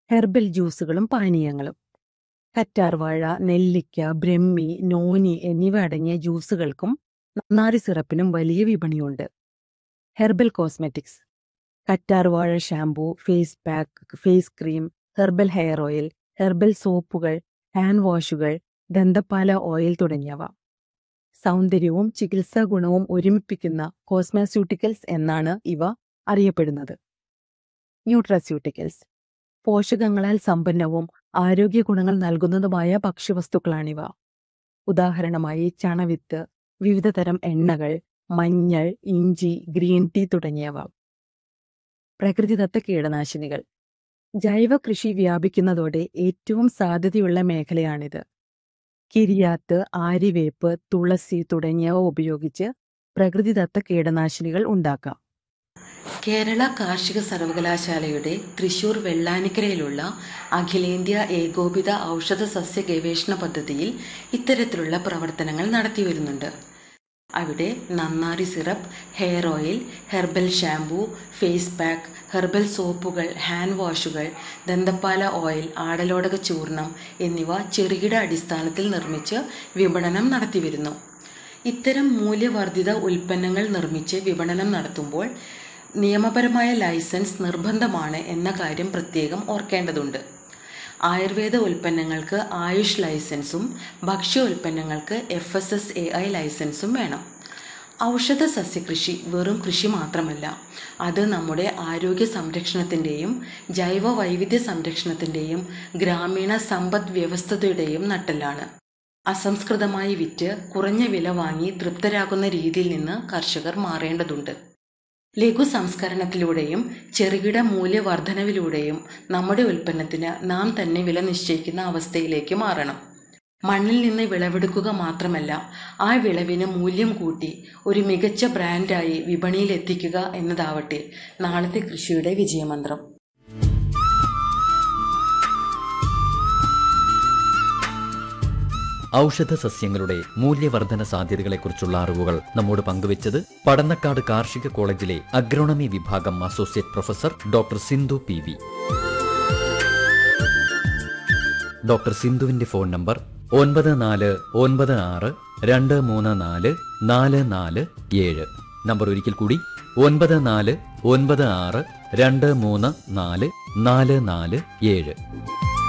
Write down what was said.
herbal ജ്യൂസുകളും പാനീയങ്ങളും കറ്റാർവാഴ നെല്ലിക്ക brahmi noni എന്നിവ അടങ്ങിയ ജ്യൂസുകൾക്കും നന്നാരി സിറപ്പിനും വലിയ വിപണിയുണ്ട് ഹെർബൽ കോസ്മെറ്റിക്സ് കറ്റാർവാഴ shampoo face pack face cream herbal hair oil herbal സോപ്പുകൾ ഹാൻഡ് വാഷുകൾ ദന്തപാല ഓയിൽ തുടങ്ങിയവ സൗന്ദര്യവും ചികിത്സാ ഗുണവും ഒരുമിപ്പിക്കുന്ന കോസ്മാസ്യൂട്ടിക്കൽസ് എന്നാണ് ഇവ അറിയപ്പെടുന്നത് ന്യൂട്രാസ്യൂട്ടിക്കൽസ് പോഷകങ്ങളാൽ സമ്പന്നവും ആരോഗ്യ ഗുണങ്ങൾ നൽകുന്നതുമായ ഭക്ഷ്യവസ്തുക്കളാണിവ ഉദാഹരണമായി ചണവിത്ത് വിവിധതരം എണ്ണകൾ മഞ്ഞൾ ഇഞ്ചി ഗ്രീൻ ടീ തുടങ്ങിയവ പ്രകൃതിദത്ത കീടനാശിനികൾ ജൈവ കൃഷി വ്യാപിക്കുന്നതോടെ ഏറ്റവും സാധ്യതയുള്ള മേഖലയാണിത് കിരിയാത്ത് ആര്യവേപ്പ് തുളസി തുടങ്ങിയവ ഉപയോഗിച്ച് പ്രകൃതിദത്ത കീടനാശിനികൾ ഉണ്ടാക്കാം കേരള കാർഷിക സർവകലാശാലയുടെ തൃശൂർ വെള്ളാനിക്കരയിലുള്ള അഖിലേന്ത്യാ ഏകോപിത ഔഷധ സസ്യ ഗവേഷണ പദ്ധതിയിൽ ഇത്തരത്തിലുള്ള പ്രവർത്തനങ്ങൾ നടത്തിവരുന്നുണ്ട് അവിടെ നന്നാരി syrup hair oil herbal shampoo face pack herbal സോപ്പുകൾ ഹാൻഡ് വാഷുകൾ ദന്തപ്പാല ഓയിൽ ആടലോടക ചൂർണം എന്നിവ ചെറുകിട അടിസ്ഥാനത്തിൽ നിർമ്മിച്ച് വിപണനം നടത്തിവരുന്നു ഇത്തരം മൂല്യവർദ്ധിത ഉൽപ്പന്നങ്ങൾ നിർമ്മിച്ച് വിപണനം നടത്തുമ്പോൾ നിയമപരമായ ലൈസൻസ് നിർബന്ധമാണ് എന്ന കാര്യം പ്രത്യേകം ഓർക്കേണ്ടതുണ്ട് ആയുർവേദ ഉൽപ്പന്നങ്ങൾക്ക് ആയുഷ് ലൈസൻസും ഭക്ഷ്യ ഉൽപ്പന്നങ്ങൾക്ക് F S S A I ലൈസൻസും വേണം ഔഷധ സസ്യകൃഷി വെറും കൃഷി മാത്രമല്ല അത് നമ്മുടെ ആരോഗ്യ സംരക്ഷണത്തിൻ്റെയും ജൈവ വൈവിധ്യ സംരക്ഷണത്തിൻ്റെയും ഗ്രാമീണ സമ്പദ് വ്യവസ്ഥതയുടെയും നട്ടെല്ലാണ് അസംസ്കൃതമായി വിറ്റ് കുറഞ്ഞ വില വാങ്ങി തൃപ്തരാകുന്ന രീതിയിൽ നിന്ന് കർഷകർ മാറേണ്ടതുണ്ട് ലഘു സംസ്കരണത്തിലൂടെയും ചെറുകിട മൂല്യവർദ്ധനവിലൂടെയും നമ്മുടെ ഉൽപ്പന്നത്തിന് നാം തന്നെ വില നിശ്ചയിക്കുന്ന അവസ്ഥയിലേക്ക് മാറണം മണ്ണിൽ നിന്ന് വിളവെടുക്കുക മാത്രമല്ല ആ വിളവിന് മൂല്യം കൂട്ടി ഒരു മികച്ച ബ്രാൻഡായി വിപണിയിൽ എത്തിക്കുക എന്നതാവട്ടെ നാളത്തെ കൃഷിയുടെ വിജയമന്ത്രം ഔഷധ സസ്യങ്ങളുടെ മൂല്യവർധന സാധ്യതകളെക്കുറിച്ചുള്ള അറിവുകൾ നമ്മോട് പങ്കുവച്ചത് പടന്നക്കാട് കാർഷിക കോളേജിലെ അഗ്രോണമി വിഭാഗം associate professor doctor Sindhu P V doctor സിന്ധുവിന്റെ ഫോൺ നമ്പർ ഒൻപത് നാല് ഒൻപത് ആറ് രണ്ട് മൂന്ന് നാല് നാല് നാല് ഏഴ് നമ്പർ ഒരിക്കൽ കൂടി ഒൻപത് നാല് ഒൻപത് ആറ് രണ്ട് മൂന്ന് നാല് നാല് നാല് ഏഴ്